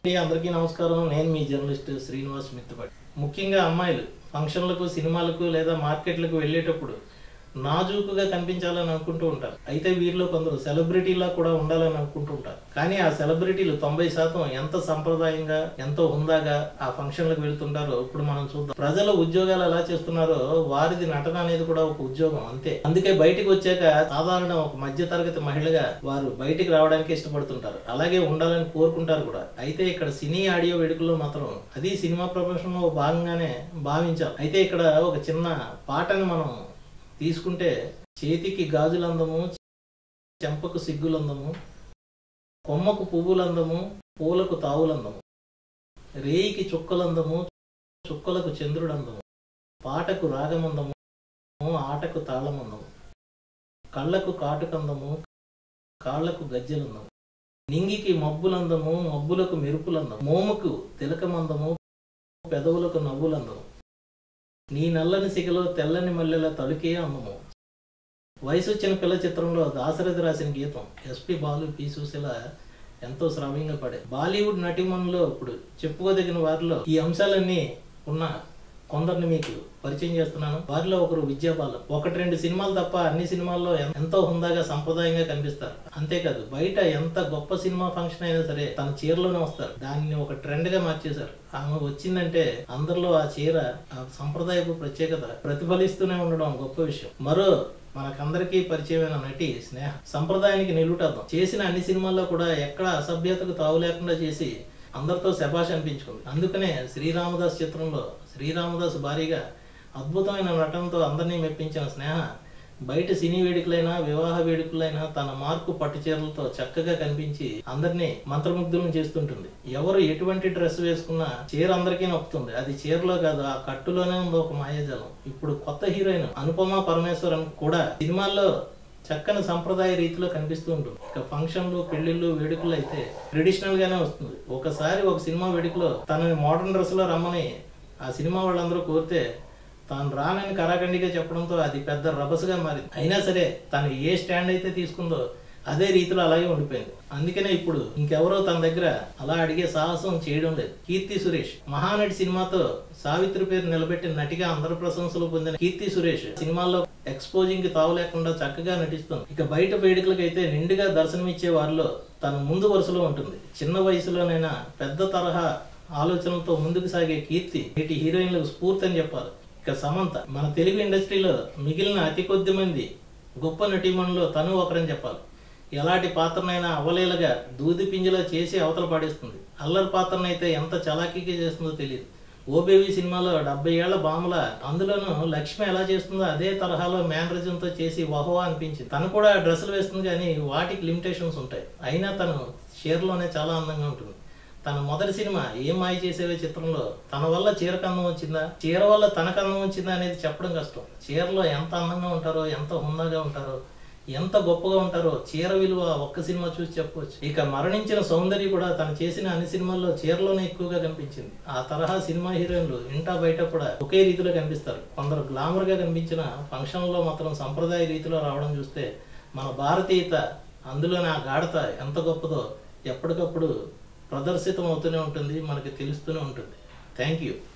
అందరికీ నమస్కారం నేను మీ జర్నలిస్ట్ శ్రీనివాస్ మిత్తపడి ముఖ్యంగా అమ్మాయిలు ఫంక్షన్లకు సినిమాలకు లేదా మార్కెట్లకు వెళ్ళేటప్పుడు నాజూకుగా కనిపించాలని అనుకుంటూ ఉంటారు అయితే వీరిలో కొందరు సెలబ్రిటీలా కూడా ఉండాలని అనుకుంటూ ఉంటారు కానీ ఆ సెలబ్రిటీలు తొంభై శాతం ఎంత సంప్రదాయంగా ఎంతో హుందాగా ఆ ఫంక్షన్లకు వెళ్తుంటారో ఇప్పుడు మనం చూద్దాం ప్రజలు ఉద్యోగాలు ఎలా చేస్తున్నారో వారిది నటన అనేది కూడా ఒక ఉద్యోగం అంతే అందుకే బయటికి వచ్చాక సాధారణ ఒక మధ్య తరగతి మహిళగా వారు బయటికి రావడానికి ఇష్టపడుతుంటారు అలాగే ఉండాలని కోరుకుంటారు కూడా అయితే ఇక్కడ సినీ ఆడియో వేడుకల్లో మాత్రం అది సినిమా ప్రొఫెషన్ లో భాగంగానే భావించారు అయితే ఇక్కడ ఒక చిన్న పాటని మనం తీసుకుంటే చేతికి గాజులందము చెంపకు సిగ్గులందము కొమ్మకు పువ్వులందము పూలకు తావులందము రేయికి చుక్కలందము చుక్కలకు చంద్రుడందము పాటకు రాగమందము ఆటకు తాళమందము కళ్ళకు కాటుకందము కాళ్లకు గజ్జలందము నింగికి మబ్బులందము మబ్బులకు మెరుపులందము మోముకు తిలకమందము పెదవులకు నవ్వులందము నీ నల్లని సిగలో తెల్లని మల్లెల తలుకే అందము వయసు వచ్చిన పిల్ల చిత్రంలో దాశరథి రాసిన గీతం ఎస్పి బాలు పి సుశీల ఎంతో శ్రావ్యంగా పడే బాలీవుడ్ నటిమణులో ఇప్పుడు చెప్పుకోదగిన వారిలో ఈ అంశాలన్నీ ఉన్న కొందరిని మీకు పరిచయం చేస్తున్నాను వారిలో ఒకరు విద్యాబాల ఒకటి రెండు సినిమాలు తప్ప అన్ని సినిమాల్లో ఎన్- ఎంతో హుందాగా సంప్రదాయంగా కనిపిస్తారు అంతేకాదు బయట ఎంత గొప్ప సినిమా ఫంక్షన్ అయినా సరే తన చీరలోనే వస్తారు దాన్ని ఒక ట్రెండ్ గా మార్చేశారు ఆమె వచ్చిందంటే అందరిలో ఆ చీర ఆ సంప్రదాయపు ప్రత్యేకత ప్రతిఫలిస్తూనే ఉండడం గొప్ప విషయం మరో మనకందరికీ పరిచయమైన నటి స్నేహ సంప్రదాయానికి నిలుటద్దాం చేసిన అన్ని సినిమాల్లో కూడా ఎక్కడ అసభ్యతకు తావు లేకుండా చేసి అందరితో శభాష్ అనిపించుకుంది అందుకనే శ్రీరామదాస్ చిత్రంలో శ్రీరామదాస్ భారీగా అద్భుతమైన నటనతో అందరినీ మెప్పించిన స్నేహ బయట సినీ వేడుకలైనా వివాహ వేడుకలైనా తన మార్కు పట్టు చీరలతో చక్కగా కనిపించి అందరినీ మంత్రముగ్ధులను చేస్తుంటుంది ఎవరు ఎటువంటి డ్రెస్ వేసుకున్నా చీర అందరికీ నొప్పుతుంది అది చీరలో కాదు ఆ కట్టులోనే ఉంది ఒక మాయాజాలం ఇప్పుడు కొత్త హీరోయిన్ అనుపమ పరమేశ్వరన్ కూడా సినిమాల్లో చక్కని సంప్రదాయ రీతిలో కనిపిస్తూ ఉంటుంది ఇక ఫంక్షన్లు పెళ్లిళ్ళు వేడుకలు అయితే ట్రెడిషనల్ గానే వస్తుంది ఒకసారి ఒక సినిమా వేడుకలో తనని మోడర్న్ డ్రెస్ లో రమ్మని ఆ సినిమా వాళ్ళందరూ కోరితే తాను రానని కరాఖండిగా చెప్పడంతో అది పెద్ద రభసగా మారింది అయినా సరే తను ఏ స్టాండ్ అయితే తీసుకుందో అదే రీతిలో అలాగే ఉండిపోయింది అందుకనే ఇప్పుడు ఇంకెవరో తన దగ్గర అలా అడిగే సాహసం చేయడం లేదు కీర్తి సురేష్ మహానటి సినిమాతో సావిత్రి పేరు నిలబెట్టిన నటిగా అందరి ప్రశంసలు పొందిన కీర్తి సురేష్ సినిమాల్లో ఎక్స్పోజింగ్ కి తావు లేకుండా చక్కగా నటిస్తుంది ఇక బయట వేడుకలకైతే నిండుగా దర్శనమిచ్చే వారిలో తను ముందు వరుసలో ఉంటుంది చిన్న వయసులోనైనా పెద్ద తరహా ఆలోచనలతో ముందుకు సాగే కీర్తి నేటి హీరోయిన్లకు స్ఫూర్తి అని చెప్పాలి ఇక సమంత మన తెలుగు ఇండస్ట్రీలో మిగిలిన అతి కొద్ది మంది గొప్ప నటీమణులో తను ఒకరని చెప్పాలి ఎలాంటి పాత్రనైనా అవలీలగా దూది పింజలో చేసి అవతల పాడేస్తుంది అల్లరి పాత్రనైతే ఎంత చలాకీగా చేస్తుందో తెలియదు ఓబేబీ సినిమాలో డెబ్బై ఏళ్ల బామల అందులోనూ లక్ష్మి ఎలా చేస్తుందో అదే తరహాలో మేనరిజంతో చేసి వహోవా అనిపించింది తను కూడా డ్రెస్సులు వేస్తుంది కానీ వాటికి లిమిటేషన్స్ ఉంటాయి అయినా తను చీరలోనే చాలా అందంగా ఉంటుంది తన మొదటి సినిమా ఏం మాయ చేసేవే చిత్రంలో తన వల్ల చీరకు అందం వచ్చిందా చీర వల్ల తనకు అందం వచ్చిందా అనేది చెప్పడం కష్టం చీరలో ఎంత అందంగా ఉంటారో ఎంత హుందాగా ఉంటారో ఎంత గొప్పగా ఉంటారో చీర విలువ ఒక్క సినిమా చూసి చెప్పవచ్చు ఇక మరణించిన సౌందర్య కూడా తను చేసిన అన్ని సినిమాల్లో చీరలోనే ఎక్కువగా కనిపించింది ఆ తరహా సినిమా హీరోయిన్లు ఇంటా బయట కూడా ఒకే రీతిలో కనిపిస్తారు కొందరు గ్లామర్ గా కనిపించిన ఫంక్షన్లో మాత్రం సంప్రదాయ రీతిలో రావడం చూస్తే మన భారతీయత అందులోని ఆ గాఢత ఎంత గొప్పదో ఎప్పటికప్పుడు ప్రదర్శితం అవుతూనే ఉంటుంది మనకి తెలుస్తూనే ఉంటుంది థ్యాంక్ యూ